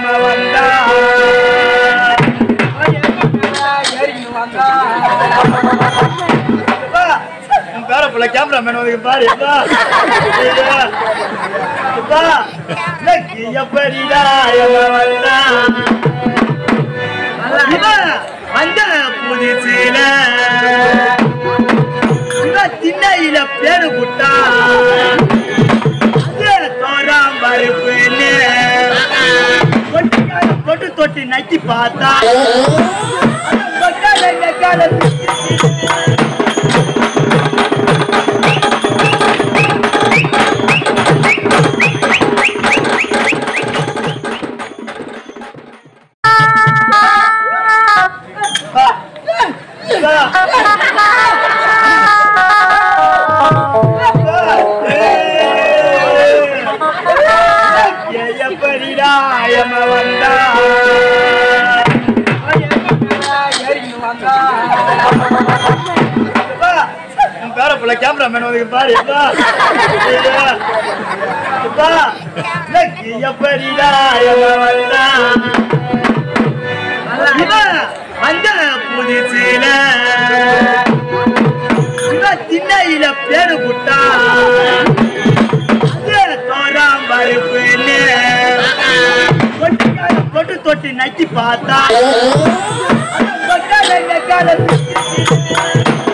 எம வந்தா அப்பா, உன் பேர புள்ள கேமராமேன் வந்து பாரு அப்பா. ஐயா. அப்பா, லக்கி எப்படிடா எம வந்தா இவன் வந்த புதுசில இவன் திண்ணையில பேரு புட்டா அது தோறாம் பருப்புன்னு பொட்டுக்கார பொட்டு தொட்டி நக்கி பார்த்தா அது பொட்டால நெக்கால எப்படிடா எம வந்தா அப்பா, உன் பேர புள்ள கேமராமேன் வந்து பாரு அப்பா. ஐயா. அப்பா, லக்கி எப்படிடா எம வந்தா இவன் வந்த புதுசில இவன் திண்ணையில பேரு புட்டா அது தோறாம் பருப்புன்னு பொட்டுக்கார பொட்டு தொட்டி நக்கி பார்த்தா அது பொட்டால நெக்கால